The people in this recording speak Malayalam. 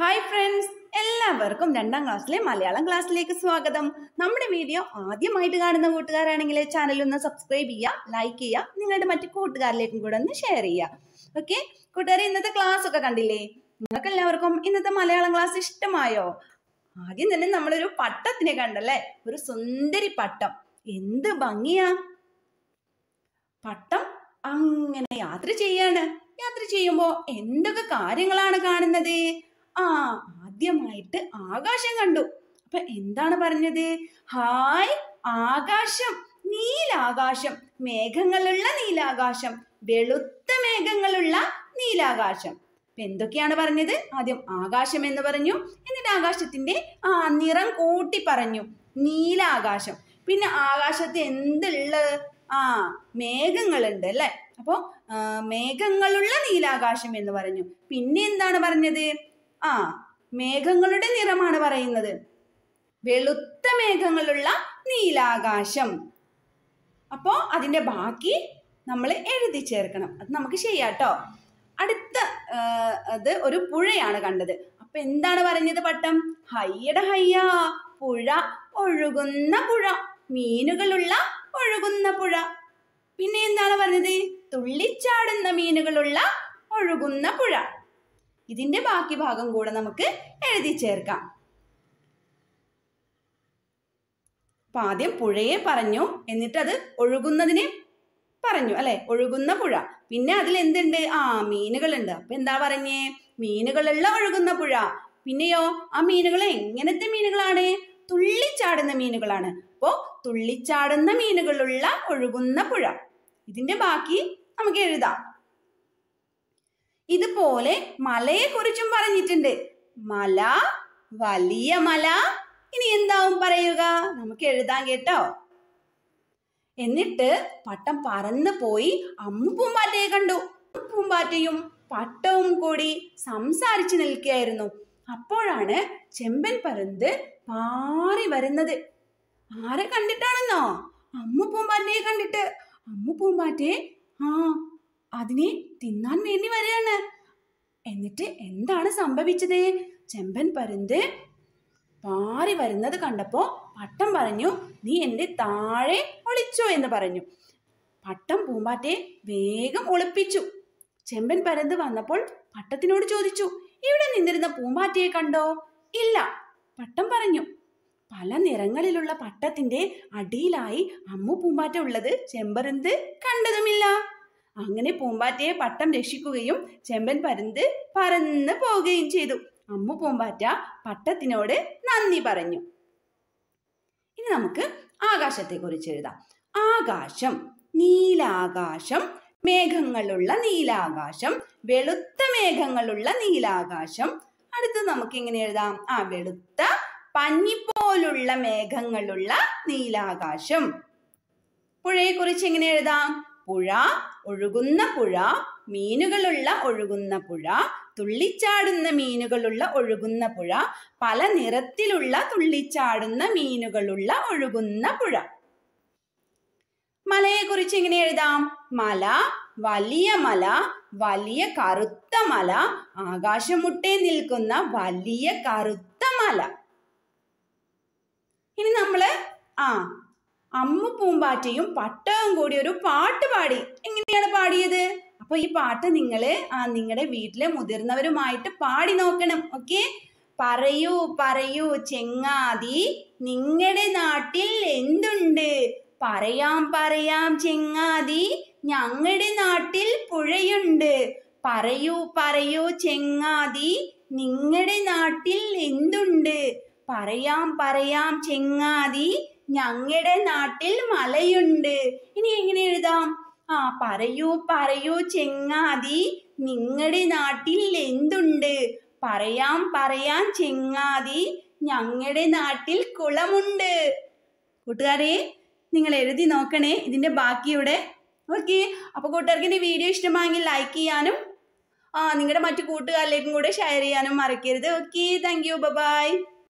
ഹായ് ഫ്രണ്ട്സ് എല്ലാവർക്കും രണ്ടാം ക്ലാസ്സിലെ മലയാളം ക്ലാസ്സിലേക്ക് സ്വാഗതം നമ്മുടെ വീഡിയോ ആദ്യമായിട്ട് കാണുന്ന കൂട്ടുകാരാണെങ്കിൽ ചാനൽ ഒന്ന് സബ്സ്ക്രൈബ് ചെയ്യുക ലൈക്ക് ചെയ്യുക നിങ്ങളുടെ മറ്റു കൂട്ടുകാരിലേക്കും കൂടെ ഒന്ന് ഷെയർ ചെയ്യുക ഓക്കെ കൂട്ടുകാരെ ഇന്നത്തെ ക്ലാസ് ഒക്കെ കണ്ടില്ലേ നിങ്ങൾക്ക് എല്ലാവർക്കും ഇന്നത്തെ മലയാളം ക്ലാസ് ഇഷ്ടമായോ ആദ്യം തന്നെ നമ്മളൊരു പട്ടത്തിനെ കണ്ടല്ലേ ഒരു സുന്ദരി പട്ടം എന്ത് ഭംഗിയാ പട്ടം അങ്ങനെ യാത്ര ചെയ്യാണ് യാത്ര ചെയ്യുമ്പോ എന്തൊക്കെ കാര്യങ്ങളാണ് കാണുന്നത് ആ ആദ്യമായിട്ട് ആകാശം കണ്ടു അപ്പൊ എന്താണ് പറഞ്ഞത് ഹായ് ആകാശം നീലാകാശം മേഘങ്ങളുള്ള നീലാകാശം വെളുത്ത മേഘങ്ങളുള്ള നീലാകാശം അപ്പൊ എന്തൊക്കെയാണ് പറഞ്ഞത് ആദ്യം ആകാശം എന്ന് പറഞ്ഞു എന്നിട്ട് ആകാശത്തിന്റെ ആ നിറം കൂട്ടി പറഞ്ഞു നീലാകാശം പിന്നെ ആകാശത്ത് എന്തുള്ളത് ആ മേഘങ്ങളുണ്ട് അല്ലെ അപ്പോ ആ, മേഘങ്ങളുള്ള നീലാകാശം എന്ന് പറഞ്ഞു പിന്നെ എന്താണ് പറഞ്ഞത് ആ മേഘങ്ങളുടെ നിറമാണ് പറയുന്നത് വെളുത്ത മേഘങ്ങളുള്ള നീലാകാശം അപ്പോ അതിന്റെ ബാക്കി നമ്മൾ എഴുതി ചേർക്കണം അത് നമുക്ക് ചെയ്യാട്ടോ അടുത്ത ആ, അത് ഒരു പുഴയാണ് കണ്ടത് അപ്പൊ എന്താണ് പറഞ്ഞത് പട്ടം ഹയ്യട ഹയ്യ പുഴ ഒഴുകുന്ന പുഴ മീനുകളുള്ള ഒഴുകുന്ന പുഴ പിന്നെ എന്താണ് പറഞ്ഞത് തുള്ളിച്ചാടുന്ന മീനുകളുള്ള ഒഴുകുന്ന പുഴ ഇതിന്റെ ബാക്കി ഭാഗം കൂടെ നമുക്ക് എഴുതി ചേർക്കാം അപ്പൊ ആദ്യം പുഴയെ പറഞ്ഞു എന്നിട്ട് അത് ഒഴുകുന്നതിനെ പറഞ്ഞു അല്ലെ ഒഴുകുന്ന പുഴ പിന്നെ അതിൽ എന്തുണ്ട് ആ മീനുകളുണ്ട് അപ്പൊ എന്താ പറഞ്ഞേ മീനുകളുള്ള ഒഴുകുന്ന പുഴ പിന്നെയോ ആ മീനുകൾ എങ്ങനത്തെ മീനുകളാണ് തുള്ളിച്ചാടുന്ന മീനുകളാണ് അപ്പോ തുള്ളിച്ചാടുന്ന മീനുകളുള്ള ഒഴുകുന്ന പുഴ ഇതിന്റെ ബാക്കി നമുക്ക് എഴുതാം ഇതുപോലെ മലയെ കുറിച്ചും പറഞ്ഞിട്ടുണ്ട് മല വലിയ മല ഇനി എന്താവും പറയുക നമുക്ക് എഴുതാൻ കേട്ടോ എന്നിട്ട് പട്ടം പറന്നു പോയി അമ്മു പൂമ്പാറ്റയെ കണ്ടു പൂമ്പാറ്റയും പട്ടവും കൂടി സംസാരിച്ചു നിൽക്കുകയായിരുന്നു അപ്പോഴാണ് ചെമ്പൻ പരുന്ത് പാറി വരുന്നത് ആരെ കണ്ടിട്ടാണെന്നോ അമ്മു പൂമ്പാറ്റയെ കണ്ടിട്ട് അമ്മു പൂമ്പാറ്റയെ ആ അതിനെ തിന്നാൻ വേണ്ടി വരികയാണ് എന്നിട്ട് എന്താണ് സംഭവിച്ചത് ചെമ്പൻ പരുന്ത് പാറി വരുന്നത് കണ്ടപ്പോ പട്ടം പറഞ്ഞു നീ എന്റെ താഴെ ഒളിച്ചോ എന്ന് പറഞ്ഞു പട്ടം പൂമ്പാറ്റയെ വേഗം ഒളിപ്പിച്ചു ചെമ്പൻ പരുന്ത് വന്നപ്പോൾ പട്ടത്തിനോട് ചോദിച്ചു ഇവിടെ നിന്നിരുന്ന പൂമ്പാറ്റയെ കണ്ടോ ഇല്ല പട്ടം പറഞ്ഞു പല നിറങ്ങളിലുള്ള പട്ടത്തിന്റെ അടിയിലായി അമ്മു പൂമ്പാറ്റ ഉള്ളത് ചെമ്പരുന്ത് കണ്ടതുമില്ല അങ്ങനെ പൂമ്പാറ്റയെ പട്ടം രക്ഷിക്കുകയും ചെമ്പൻ പരുന്ത് പറന്ന് പോവുകയും ചെയ്തു അമ്മു പൂമ്പാറ്റ പട്ടത്തിനോട് നന്ദി പറഞ്ഞു ഇനി നമുക്ക് ആകാശത്തെ കുറിച്ച് എഴുതാം ആകാശം നീലാകാശം മേഘങ്ങളുള്ള നീലാകാശം വെളുത്ത മേഘങ്ങളുള്ള നീലാകാശം അടുത്ത് നമുക്ക് എങ്ങനെ എഴുതാം ആ വെളുത്ത പഞ്ഞിപ്പോലുള്ള മേഘങ്ങളുള്ള നീലാകാശം പുഴയെ കുറിച്ച് എങ്ങനെ എഴുതാം പുഴ ഒഴുകുന്ന പുഴ മീനുകളുള്ള ഒഴുകുന്ന പുഴ തുള്ളിച്ചാടുന്ന മീനുകളുള്ള ഒഴുകുന്ന പുഴ പല നിറത്തിലുള്ള തുള്ളിച്ചാടുന്ന മീനുകളുള്ള ഒഴുകുന്ന പുഴ മലയെ കുറിച്ച് എങ്ങനെ എഴുതാം മല വലിയ മല വലിയ കറുത്ത മല ആകാശമുട്ടേ നിൽക്കുന്ന വലിയ കറുത്ത മല ഇനി നമ്മള് ആ അമ്മു പൂമ്പാറ്റയും പട്ടവും കൂടി ഒരു പാട്ട് പാടി എങ്ങനെയാണ് പാടിയത് അപ്പൊ ഈ പാട്ട് നിങ്ങള് ആ നിങ്ങളുടെ വീട്ടിലെ മുതിർന്നവരുമായിട്ട് പാടി നോക്കണം ഓക്കെ പറയൂ പറയൂ ചെങ്ങാതി നിങ്ങളുടെ നാട്ടിൽ എന്തുണ്ട് പറയാം പറയാം ചെങ്ങാതി ഞങ്ങളുടെ നാട്ടിൽ പുഴയുണ്ട് പറയൂ പറയൂ ചെങ്ങാതി നിങ്ങളുടെ നാട്ടിൽ എന്തുണ്ട് പറയാം പറയാം ചെങ്ങാതി ഞങ്ങളുടെ നാട്ടിൽ മലയുണ്ട് ഇനി എങ്ങനെ എഴുതാം ആ പറയൂ പറയൂ ചെങ്ങാതി നിങ്ങളുടെ നാട്ടിൽ എന്തുണ്ട് പറയാം പറയാം ചെങ്ങാതി ഞങ്ങളുടെ നാട്ടിൽ കുളമുണ്ട് കൂട്ടുകാരെ നിങ്ങൾ എഴുതി നോക്കണേ ഇതിന്റെ ബാക്കിയുടെ ഓക്കെ അപ്പൊ കൂട്ടുകാർക്ക് എന്റെ വീഡിയോ ഇഷ്ടമായെങ്കിൽ ലൈക്ക് ചെയ്യാനും ആ നിങ്ങളുടെ മറ്റു കൂട്ടുകാരിലേക്കും കൂടെ ഷെയർ ചെയ്യാനും മറക്കരുത് ഓക്കെ താങ്ക് യു ബൈ